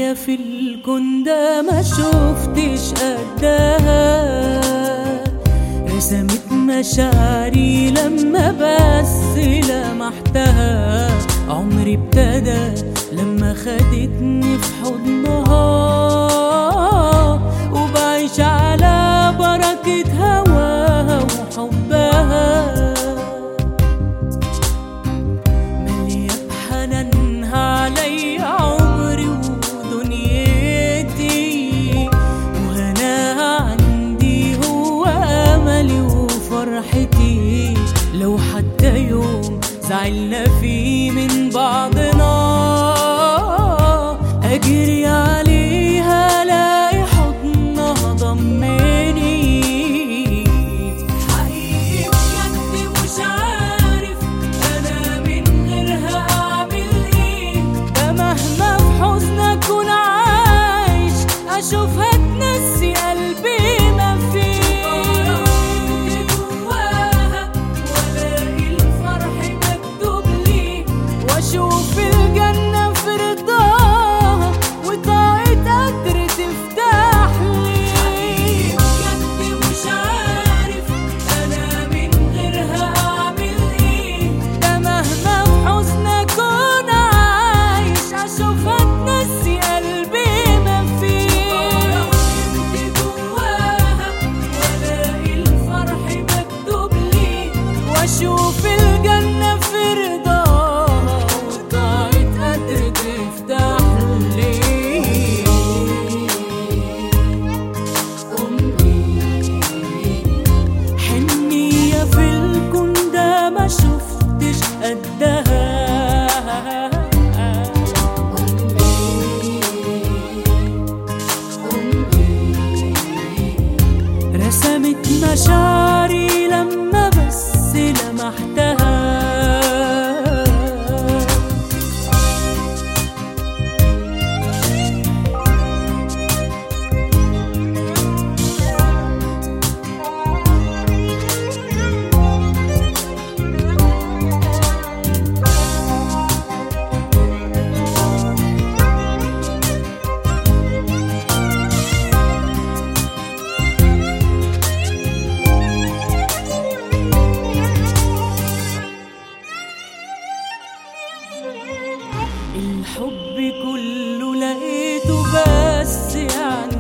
حنية في الكون ده ما شفتش قدها رسمت مشاعري لما بس لمحتها عمري ابتدى لما خدتني في حضنها وبعيش على بركة هواها وحبها مليا بحنانها علي عمري ودنيتي وهناها عندي هو املي وفرحتي لو حتى يوم زعلنا فيه من بعضنا اجري عليها الاقي حضنها ضمني حقيقي بجد مش عارف انا من غيرها اعمل ايه ده مهما في حزن اكون عايش اشوفها تنسي قلبي ما فيه جواها والاقي الفرح مكتوب لي واشوف الجنه في رضاها وطاقة قدر تفتح لي بجد مش عارف انا من غيرها اعمل ايه ده مهما في حزن اكون عايش اشوفها تنسي قلبي ما فيه جواها والاقي الفرح مكتوب لي واشوف الجنة في رضاها وطاقة قدر تفتح لي حنية في الكون ده ما شفتش قدها رسمت مشاعري لما بس لمحتها الحب كله لقيته بس يعني